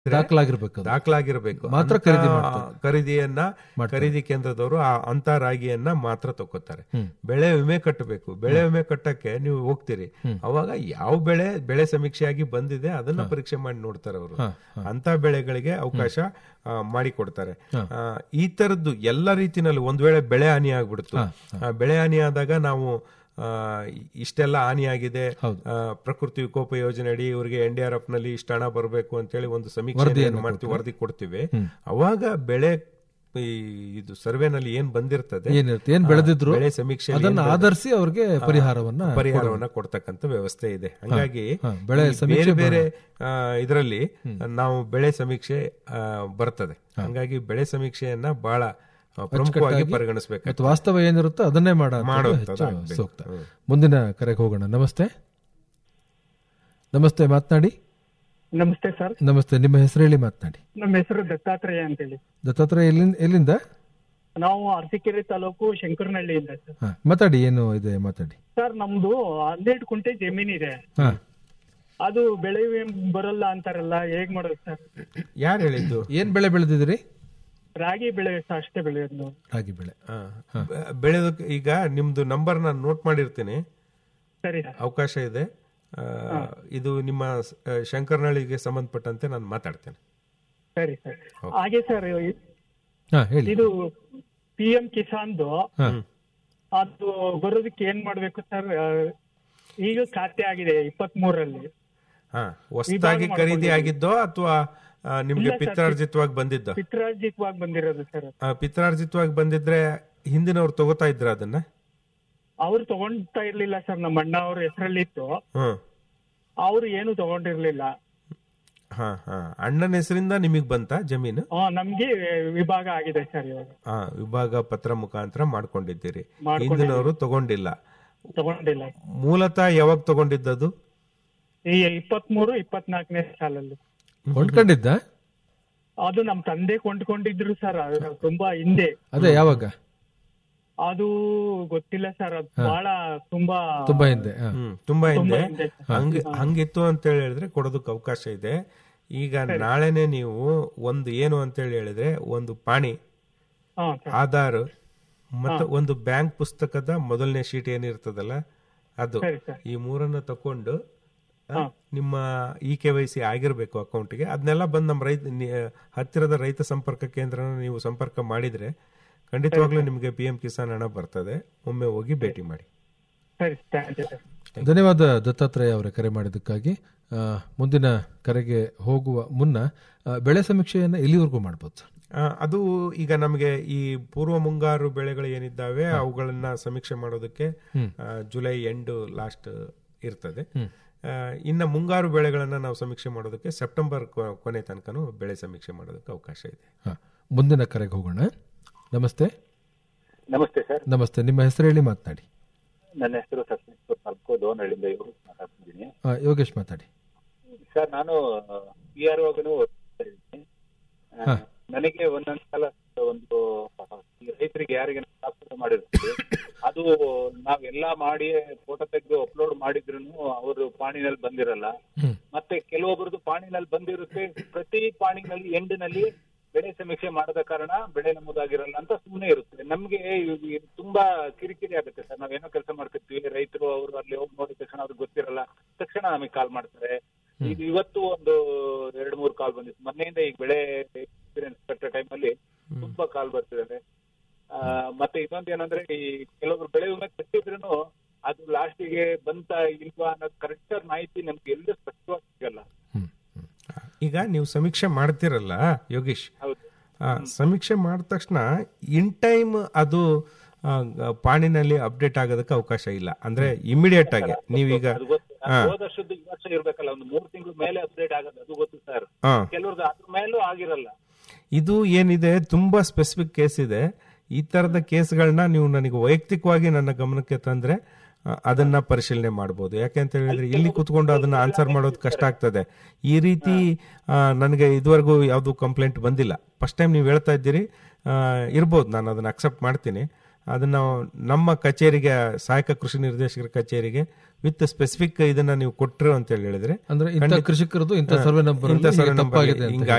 ದಾಖಲಾಗಿರ್ಬೇಕು ಅದು. ದಾಖಲಾಗಿರ್ಬೇಕು ಮಾತ್ರ ಅಂತ ಖರೀದಿ ಮಾಡ್ತಾರೆ. ಖರೀದಿಯನ್ನ ಖರೀದಿ ಕೇಂದ್ರದವರು ಆ ಅಂತ ರಾಗಿಯನ್ನ ಮಾತ್ರ ತಗೋತಾರೆ ಬೆಳೆ ವಿಮೆ ಕಟ್ಟಬೇಕು ಬೆಳೆ ವಿಮೆ ಕಟ್ಟಕ್ಕೆ ನೀವು ಹೋಗ್ತೀರಿ ಅವಾಗ ಯಾವ ಬೆಳೆ ಬೆಳೆ ಸಮೀಕ್ಷೆಯಾಗಿ ಬಂದಿದೆ ಅದನ್ನ ಪರೀಕ್ಷೆ ಮಾಡಿ ನೋಡ್ತಾರೆ ಅವರು ಅಂತ ಬೆಳೆಗಳಿಗೆ ಅವಕಾಶ ಆ, ಮಾಡಿಕೊಡ್ತಾರೆ ಆ, ಈ ತರದ್ದು ಎಲ್ಲ ರೀತಿನಲ್ಲಿ ಒಂದ್ ವೇಳೆ ಬೆಳೆ ಹಾನಿ ಆಗ್ಬಿಡ್ತು ಆ, ಬೆಳೆ ಹಾನಿ ಆದಾಗ ನಾವು ಆ, ಇಷ್ಟೆಲ್ಲ ಹಾನಿಯಾಗಿದೆ ಆ, ಪ್ರಕೃತಿ ವಿಕೋಪ ಯೋಜನೆ ಅಡಿ ಇವರಿಗೆ ಎನ್ ಡಿ ಆರ್ ಎಫ್ ನಲ್ಲಿ ಇಷ್ಟ ಹಣ ಬರಬೇಕು ಅಂತೇಳಿ ಒಂದು ಸಮೀಕ್ಷೆ ಮಾಡ್ತೀವಿ ವರದಿ ಕೊಡ್ತೀವಿ ಅವಾಗ ಬೆಳೆ ಈ ಇದು ಸರ್ವೆನಲ್ಲಿ ಏನ್ ಬಂದಿರ್ತದೆ ಏನಿರುತ್ತೆ ಏನ್ ಬೆಳೆದಿದ್ರು ಬೆಳೆ ಸಮೀಕ್ಷೆ ಅದನ್ನ ಆಧರಿಸಿ ಅವ್ರಿಗೆ ಪರಿಹಾರವನ್ನ ಪರಿಹಾರವನ್ನ ಕೊಡ್ತಕ್ಕಂತ ವ್ಯವಸ್ಥೆ ಇದೆ ಹಂಗಾಗಿ ಹಾ, ಬೆಳೆ ಈ ಬೇರೆ ಬೇರೆ ಇದರಲ್ಲಿ ನಾವು ಬೆಳೆ ಸಮೀಕ್ಷೆ ಆ, ಬರ್ತದೆ ಹಂಗಾಗಿ ಬೆಳೆ ಸಮೀಕ್ಷೆಯನ್ನ ಬಹಳ ಆ, ಪ್ರಮುಖವಾಗಿ ಪರಿಗಣಿಸಬೇಕು ಮತ್ತು ವಾಸ್ತವ ಏನಿರುತ್ತೋ ಅದನ್ನೇ ಮಾಡ ಮಾಡುವಂಥದ್ದು ಹೆಚ್ಚು ಆಗ್ಬೇಕು. ಸೂಕ್ತ ಮುಂದಿನ ಕರೆಗೆ ಹೋಗೋಣ ನಮಸ್ತೆ ನಮಸ್ತೆ ಮಾತನಾಡಿ ನಮಸ್ತೆ ಸರ್ ನಮಸ್ತೆ ನಿಮ್ಮ ಹೆಸರು ಹೇಳಿ ಮಾತನಾಡಿ ನಮ್ಮ ಹೆಸರು ದತ್ತಾತ್ರೇಯ ಅಂತೇಳಿ ದತ್ತಾತ್ರೇಯ ಎಲ್ಲಿಂದ ಎಲ್ಲಿಂದ ನಾವು ಅರಸೀಕೆರೆ ತಾಲೂಕು ಶಂಕರನಹಳ್ಳಿಯಿಂದ ಸರ್ ಹಾ, ಮಾತಾಡಿ ಏನು ಇದೆ ಮಾತಾಡಿ ಸರ್ ನಮ್ದು ಹನ್ನೆರಡು ಕುಂಟೆ ಜಮೀನಿದೆ ಹಾ ಅದು ಬೆಳೆ ವಿಮೆ ಬರಲ್ಲ ಅಂತಾರಲ್ಲ ಹೇಗ್ ಮಾಡೋದು ಸರ್ ಯಾರು ಹೇಳಿದ್ದು ಏನ್ ಬೆಳೆ ಬೆಳೆದಿದ್ರಿ ರಾಗಿ ಬೆಳೆ ಸರ್ ಅಷ್ಟೇ ಬೆಳೆಯೋದು ನಾವು ರಾಗಿ ಬೆಳೆ ಆ, ಬೆ- ಬೆಳೆದಕ್ಕೆ ಈಗ ನಿಮ್ದು ನಂಬರ್ ನಾನು ನೋಟ್ ಮಾಡಿರ್ತೀನಿ ಸರಿ ಸರ್ ಅವಕಾಶ ಇದೆ ಆ, ಇದು ನಿಮ್ಮ ಸ- ಆ, ಶಂಕರನಹಳ್ಳಿಗೆ ಸಂಬಂಧಪಟ್ಟಂತೆ ನಾನು ಮಾತಾಡ್ತೇನೆ ಸರಿ ಸರ್ ಹಾಗೆ ಸರ್ ಹಾ ಹೇಳಿ ಇದು ಪಿ ಎಂ ಕಿಸಾನ್ದು ಹಾ ಅದು ಬರೋದಕ್ಕೆ ಏನ್ ಮಾಡ್ಬೇಕು ಸರ್ ಆ, ಈಗ ಖಾತೆ ಆಗಿದೆ ಇಪ್ಪತ್ತ್ ಮೂರರಲ್ಲಿ ಹಾ ಹೊಸದಾಗಿ ಖರೀದಿ ಆಗಿದ್ದೋ ಅಥವಾ ನಿಮ್ಗೆ ಪಿತ್ರಾರ್ಜಿತವಾಗಿ ಬಂದಿದ್ದೋ ಪಿತ್ರಾರ್ಜಿತವಾಗಿ ಬಂದಿರೋದು ಸರ್ ಆ, ಪಿತ್ರಾರ್ಜಿತವಾಗಿ ಬಂದಿದ್ರೆ ಹಿಂದಿನವ್ರು ತಗೋತಾ ಇದ್ರ ಅದನ್ನ ಅವ್ರು ತಗೊಂಡ್ತಾ ಇರ್ಲಿಲ್ಲ ಸರ್ ನಮ್ಮ ಅಣ್ಣ ಅವ್ರ ಹೆಸರಲ್ಲಿತ್ತು ಹ್ಮ್ ಅವ್ರು ಏನು ತಗೊಂಡಿರ್ಲಿಲ್ಲ ಹಾ ಹಾ ಅಣ್ಣನ ಹೆಸರಿಂದ ನಿಮಗ್ ಬಂತ ಜಮೀನು ಆ, ನಮ್ಗೆ ವಿಭಾಗ ಆಗಿದೆ ಸರ್ ಇವಾಗ ಆ ವಿಭಾಗ ಪತ್ರ ಮುಖಾಂತರ ಮಾಡ್ಕೊಂಡಿದ್ದೀರಿ ಮಾಡ್ಕೊಂಡಿದ್ದೀವಿ. ಹಿಂದಿನವರು ತಗೊಂಡಿಲ್ಲ ತಗೊಂಡಿಲ್ಲ ಮೂಲತಃ ಯಾವಾಗ ತಗೊಂಡಿದ್ದದು ಈ ಇಪ್ಪತ್ಮೂರು ಇಪ್ಪತ್ನಾಲ್ಕನೇ ಸಾಲಲ್ಲಿ ಕೊಂಡ್ಕೊಂಡಿದ್ದ ಅದು ನಮ್ ತಂದೆ ಕೊಂಡ್ಕೊಂಡಿದ್ರು ಸರ್ ಅದು ತುಂಬಾ ಹಿಂದೆ ಅದೇ ಯಾವಾಗ ಅದು ಗೊತ್ತಿಲ್ಲ ಸರ್ ಅದು ಬಹಳ ತುಂಬಾ ತುಂಬಾ ಹಿಂದೆ ಹಾ. ಹ್ಮ್ ತುಂಬಾ ತುಂಬಾ ಹಿಂದೆ ಹಿಂದೆ. ಹಂಗ ಹಂಗಿತ್ತು ಅಂತ ಹೇಳಿದ್ರೆ ಕೊಡೋದಕ್ಕೆ ಅವಕಾಶ ಇದೆ ಈಗ ನಾಳೆನೆ ನೀವು ಒಂದು ಏನು ಅಂತ ಹೇಳಿ ಹೇಳಿದ್ರೆ ಒಂದು ಪಾಣಿ ಹಾ ಸರ್ ಆಧಾರ್ ಮತ್ತೆ ಒಂದು ಬ್ಯಾಂಕ್ ಪುಸ್ತಕದ ಮೊದಲನೇ ಶೀಟ್ ಏನಿರ್ತದಲ್ಲ ಅದು ಸರಿ ಸರ್ ಈ ಮೂರನ್ನ ತಕೊಂಡು ಆ, ನಿಮ್ಮ ಇ ಕೆ ವೈ ಸಿ ಆಗಿರ್ಬೇಕು ಅಕೌಂಟ್ಗೆ ಅದನ್ನೆಲ್ಲ ಬಂದು ನಮ್ಮ ರೈತ ನಿ- ಹತ್ತಿರದ ರೈತ ಸಂಪರ್ಕ ಕೇಂದ್ರನ ನೀವು ಸಂಪರ್ಕ ಮಾಡಿದ್ರೆ ಖಂಡಿತವಾಗ್ಲೂ ನಿಮಗೆ ಪಿ ಎಂ ಕಿಸಾನ್ ಹಣ ಬರ್ತದೆ ಒಮ್ಮೆ ಹೋಗಿ ಭೇಟಿ ಮಾಡಿ ಸರಿ ಥ್ಯಾಂಕ್ ಯು ಸರ್ ಧನ್ಯವಾದ ದತ್ತಾತ್ರೇಯ ಅವರ ಕರೆ ಮಾಡಿದ್ದಕ್ಕಾಗಿ ಆ, ಮುಂದಿನ ಕರೆಗೆ ಹೋಗುವ ಮುನ್ನ ಆ, ಬೆಳೆ ಸಮೀಕ್ಷೆಯನ್ನ ಎಲ್ಲಿವರೆಗೂ ಮಾಡ್ಬೋದು ಸರ್ ಆ, ಅದು ಈಗ ನಮಗೆ ಈ ಪೂರ್ವ ಮುಂಗಾರು ಬೆಳೆಗಳು ಏನಿದ್ದಾವೆ ಅವುಗಳನ್ನ ಸಮೀಕ್ಷೆ ಮಾಡೋದಕ್ಕೆ ಆ, ಜುಲೈ ಎಂಡ್ ಲಾಸ್ಟ್ ಇರ್ತದೆ ಆ, ಇನ್ನ ಮುಂಗಾರು ಬೆಳೆಗಳನ್ನ ನಾವು ಸಮೀಕ್ಷೆ ಮಾಡೋದಕ್ಕೆ ಸೆಪ್ಟೆಂಬರ್ ಕೊ- ಕೊನೆ ತನಕನೂ ಬೆಳೆ ಸಮೀಕ್ಷೆ ಮಾಡೋದಕ್ಕೆ ಅವಕಾಶ ಇದೆ ಹಾ. ಮುಂದಿನ ಕರೆಗೆ ಹೋಗೋಣ ನಮಸ್ತೆ ನಮಸ್ತೆ ಸರ್ ನಮಸ್ತೆ ನಿಮ್ಮ ಹೆಸರು ಹೇಳಿ ಮಾತನಾಡಿ ನನ್ನ ಹೆಸರು ಸತ್ಯೇಶ್ವರ ನಾಲ್ಕು ದೋನಹಳ್ಳಿಯಿಂದ ಇವರು ಮಾತಾಡ್ತಿದ್ದೀನಿ ಆ, ಯೋಗೇಶ್ ಮಾತಾಡಿ ಸರ್ ನಾನು ಪಿ ಆರ್ ಓಗನು ಇದ್ದೀನಿ ಆ, ನನಗೆ ಒಂದೊಂದ್ ಸಲ ಒಂದು ಈ ರೈತರಿಗೆ ಯಾರಿಗೆ ಸಾಕ್ಷರ ಮಾಡಿರ್ತೀವಿ ಅದು ನಾವೆಲ್ಲಾ ಮಾಡಿ ಫೋಟೋ ತೆಗೆದು ಅಪ್ಲೋಡ್ ಮಾಡಿದ್ರು ಅವರು ಪಾಣಿನಲ್ಲಿ ಬಂದಿರಲ್ಲ ಹ್ಮ್. ಮತ್ತೆ ಕೆಲವೊಬ್ಬರದ್ದು ಪಾಣಿನಲ್ಲಿ ಬಂದಿರುತ್ತೆ ಪ್ರತಿ ಪಾಣಿನಲ್ಲಿ ಎಂಡಿನಲ್ಲಿ ಬೆಳೆ ಸಮೀಕ್ಷೆ ಮಾಡದ ಕಾರಣ ಬೆಳೆ ನಮೂದಾಗಿರಲ್ಲ ಅಂತ ಸುಮ್ಮನೆ ಇರುತ್ತೆ ನಮ್ಗೆ ಇವ್- ಇವ್ ತುಂಬಾ ಕಿರಿಕಿರಿ ಆಗುತ್ತೆ ಸರ್ ನಾವೇನೋ ಕೆಲಸ ಮಾಡ್ತಿರ್ತೀವಿ ರೈತರು ಅವರು ಅಲ್ಲಿ ಹೋಗಿ ನೋಡಿದ ತಕ್ಷಣ ಅವ್ರಿಗೆ ಗೊತ್ತಿರಲ್ಲ ತಕ್ಷಣ ನಮಗೆ ಕಾಲ್ ಮಾಡ್ತಾರೆ ಇದು ಇವತ್ತು ಒಂದು ಎರಡು ಮೂರು ಕಾಲ್ ಬಂದಿತ್ತು ಮೊನ್ನೆಯಿಂದ ಈಗ ಬೆಳೆ ಎಕ್ಸ್ಪೀರಿಯನ್ಸ್ ಕಟ್ಟೋ ಟೈಮಲ್ಲಿ ತುಂಬಾ ಕಾಲ್ ಬರ್ತಿದ್ದಾರೆ ಆ, ಮತ್ತೆ ಇನ್ನೊಂದು ಏನಂದ್ರೆ ಈ ಕೆಲವರು ಬೆಳೆ ವಿಮೆ ಕಟ್ಟಿದ್ರು ಅದು ಲಾಸ್ಟಿಗೆ ಬಂತ ಇಲ್ವಾ ಅನ್ನೋದು ಕರೆಕ್ಟ್ ಮಾಹಿತಿ ನಮ್ಗೆ ಎಲ್ಲೂ ಸ್ಪಷ್ಟವಾಗಿ ಸಿಗಲ್ಲ ಹ್ಮ್ ಹ್ಮ್. ಈಗ ನೀವು ಸಮೀಕ್ಷೆ ಮಾಡ್ತಿರಲ್ಲ ಯೋಗೀಶ್ ಹೌದು ಆ, ಸಮೀಕ್ಷೆ ಮಾಡಿದ ತಕ್ಷಣ ಇನ್ ಟೈಮ್ ಅದು ಆ, ಗ- ಪಾಣಿನಲ್ಲಿ ಅಪ್ಡೇಟ್ ಆಗೋದಕ್ಕೆ ಅವಕಾಶ ಇಲ್ಲ ಅಂದ್ರೆ ಇಮಿಡಿಯೇಟ್ ಆಗಿ ನೀವೀಗ ಅದು ಗೊತ್ತು ಹೋದ ವರ್ಷದ್ದು ಈ ವರ್ಷ ಇರ್ಬೇಕಲ್ಲ ಒಂದು ಮೂರ್ ತಿಂಗಳು ಮೇಲೆ ಅಪ್ಡೇಟ್ ಆಗೋದು ಅದು ಗೊತ್ತು ಸರ್ ಹಾ ಕೆಲವ್ರದ್ದು ಅದ್ರ ಮೇಲೂ ಆಗಿರಲ್ಲ ಇದು ಏನಿದೆ ತುಂಬಾ ಸ್ಪೆಸಿಫಿಕ್ ಕೇಸ್ ಇದೆ ಈ ತರದ ಕೇಸ್ಗಳನ್ನ ನೀವು ನನಗೆ ವೈಯಕ್ತಿಕವಾಗಿ ನನ್ನ ಗಮನಕ್ಕೆ ತಂದ್ರೆ ಆ, ಅದನ್ನ ಪರಿಶೀಲನೆ ಮಾಡಬಹುದು ಯಾಕೆ ಅಂತ ಹೇಳಿದ್ರೆ ಇಲ್ಲಿ ಕುತ್ಕೊಂಡು ಅದನ್ನ ಆನ್ಸರ್ ಮಾಡೋದು ಕಷ್ಟ ಆಗ್ತದೆ ಈ ರೀತಿ ಆ, ನನಗೆ ಇದುವರೆಗೂ ಯಾವುದು ಕಂಪ್ಲೇಂಟ್ ಬಂದಿಲ್ಲ ಫಸ್ಟ್ ಟೈಮ್ ನೀವು ಹೇಳ್ತಾ ಇದ್ದೀರಿ ಆ, ಇರ್ಬೋದು ನಾನು ಅದನ್ನ ಅಕ್ಸೆಪ್ಟ್ ಮಾಡ್ತೀನಿ ಅದನ್ನ ನಮ್ಮ ಕಚೇರಿಗೆ ಸಹಾಯಕ ಕೃಷಿ ನಿರ್ದೇಶಕರ ಕಚೇರಿಗೆ ವಿತ್ ಸ್ಪೆಸಿಫಿಕ್ ಇದನ್ನ ನೀವು ಕೊಟ್ಟರು ಅಂತ ಹೇಳಿ ಹೇಳಿದ್ರೆ ಅಂದ್ರೆ ಇಂಥ ಕೃಷಿಕರದು ಇಂಥ ಸರ್ವೆ ನಂಬರ್ ಇಂಥ ಸರ್ವೆ ನಂಬರ್ ತಪ್ಪಾಗಿದೆ ಅಂತ ಹಿಂಗಾಗಿ